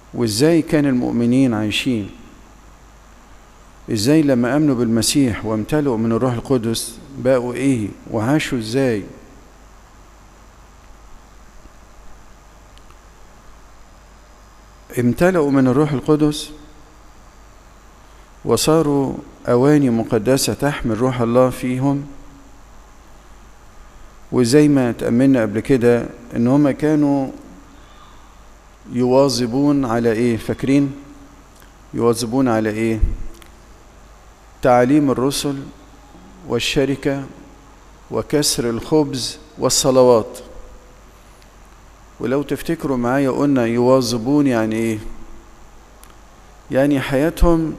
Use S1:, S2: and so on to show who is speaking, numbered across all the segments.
S1: وازاي كان المؤمنين عايشين ازاي لما امنوا بالمسيح وامتلئوا من الروح القدس بقوا ايه وعاشوا ازاي امتلأوا من الروح القدس وصاروا أواني مقدسة تحمل روح الله فيهم وزي ما تأملنا قبل كده إن هما كانوا يواظبون على إيه فاكرين يواظبون على إيه تعليم الرسل والشركة وكسر الخبز والصلوات ولو تفتكروا معايا قلنا يواظبون يعني ايه يعني حياتهم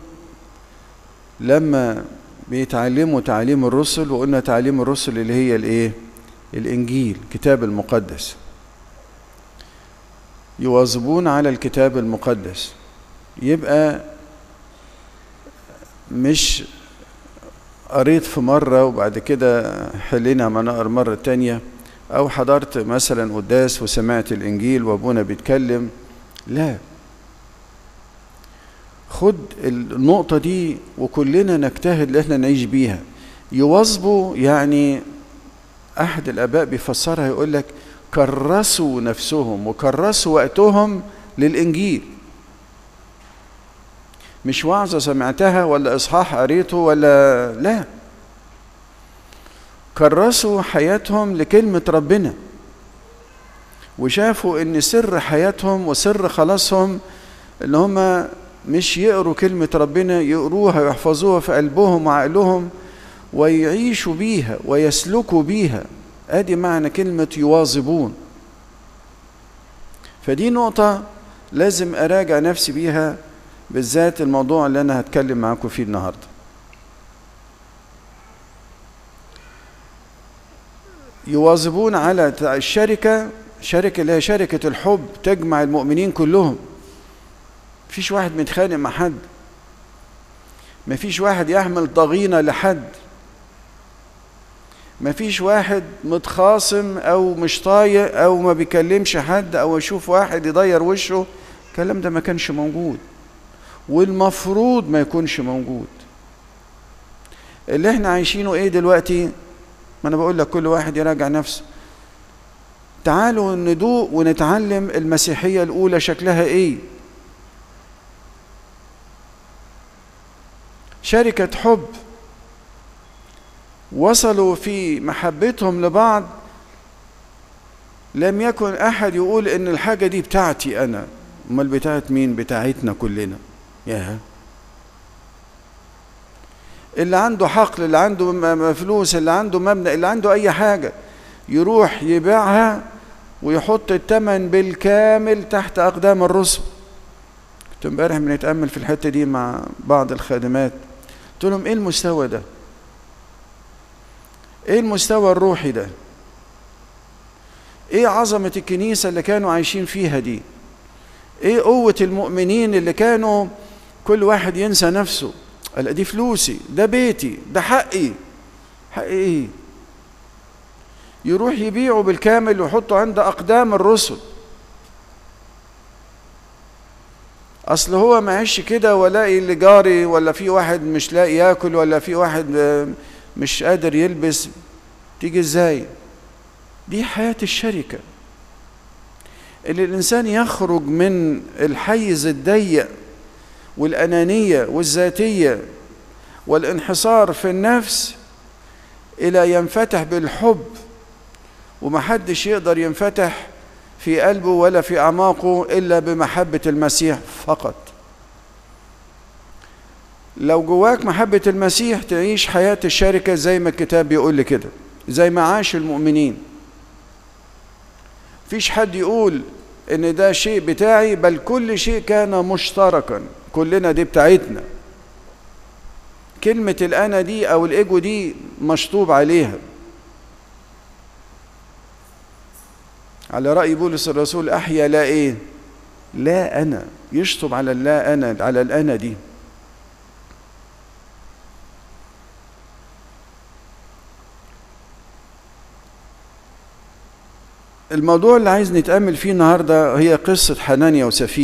S1: لما بيتعلموا تعليم الرسل وقلنا تعليم الرسل اللي هي الايه الانجيل كتاب المقدس يواظبون على الكتاب المقدس يبقى مش قريت في مرة وبعد كده حلينا ما نقر مرة تانية أو حضرت مثلا قداس وسمعت الإنجيل وأبونا بيتكلم لا خد النقطة دي وكلنا نجتهد إن احنا نعيش بيها يواظبوا يعني أحد الآباء بيفسرها يقول لك كرسوا نفسهم وكرسوا وقتهم للإنجيل مش وعظة سمعتها ولا إصحاح قريته ولا لا كرسوا حياتهم لكلمة ربنا وشافوا ان سر حياتهم وسر خلاصهم ان هم مش يقروا كلمة ربنا يقروها ويحفظوها في قلبهم وعقلهم ويعيشوا بيها ويسلكوا بيها ادي معنى كلمة يواظبون فدي نقطة لازم اراجع نفسي بيها بالذات الموضوع اللي انا هتكلم معاكم فيه النهارده يواظبون على الشركة شركة اللي هي شركة الحب تجمع المؤمنين كلهم مفيش واحد متخانق مع حد مفيش واحد يحمل ضغينة لحد مفيش واحد متخاصم او مش طايق او ما بيكلمش حد او يشوف واحد يضير وشه الكلام ده ما كانش موجود والمفروض ما يكونش موجود اللي احنا عايشينه ايه دلوقتي ما انا بقول لك كل واحد يراجع نفسه تعالوا ندوق ونتعلم المسيحية الأولى شكلها إيه شركة حب وصلوا في محبتهم لبعض لم يكن أحد يقول إن الحاجة دي بتاعتي أنا أمال بتاعت مين بتاعتنا كلنا ياها اللي عنده حقل اللي عنده فلوس اللي عنده مبنى اللي عنده اي حاجة يروح يبيعها ويحط الثمن بالكامل تحت اقدام الرسل كنت امبارح بنتامل في الحته دي مع بعض الخادمات قلت لهم ايه المستوى ده ايه المستوى الروحي ده ايه عظمه الكنيسه اللي كانوا عايشين فيها دي ايه قوه المؤمنين اللي كانوا كل واحد ينسى نفسه قال دي فلوسي ده بيتي ده حقي حقي ايه يروح يبيعه بالكامل ويحطه عند اقدام الرسل اصل هو معيش كده ولاقي اللي جاري ولا في واحد مش لاقي ياكل ولا في واحد مش قادر يلبس تيجي ازاي دي حياة الشركة اللي الانسان يخرج من الحيز الضيق والأنانية والذاتية والانحصار في النفس إلى ينفتح بالحب ومحدش يقدر ينفتح في قلبه ولا في أعماقه إلا بمحبة المسيح فقط لو جواك محبة المسيح تعيش حياة الشركة زي ما الكتاب بيقول لي كده زي ما عاش المؤمنين فيش حد يقول ان ده شيء بتاعي بل كل شيء كان مشتركا كلنا دي بتاعتنا كلمة الأنا دي أو الإيجو دي مشطوب عليها على رأي بولس الرسول أحيا لا إيه لا أنا يشطب على اللا أنا على الأنا دي الموضوع اللي عايز نتأمل فيه النهاردة هي قصة حنانيا وسفينة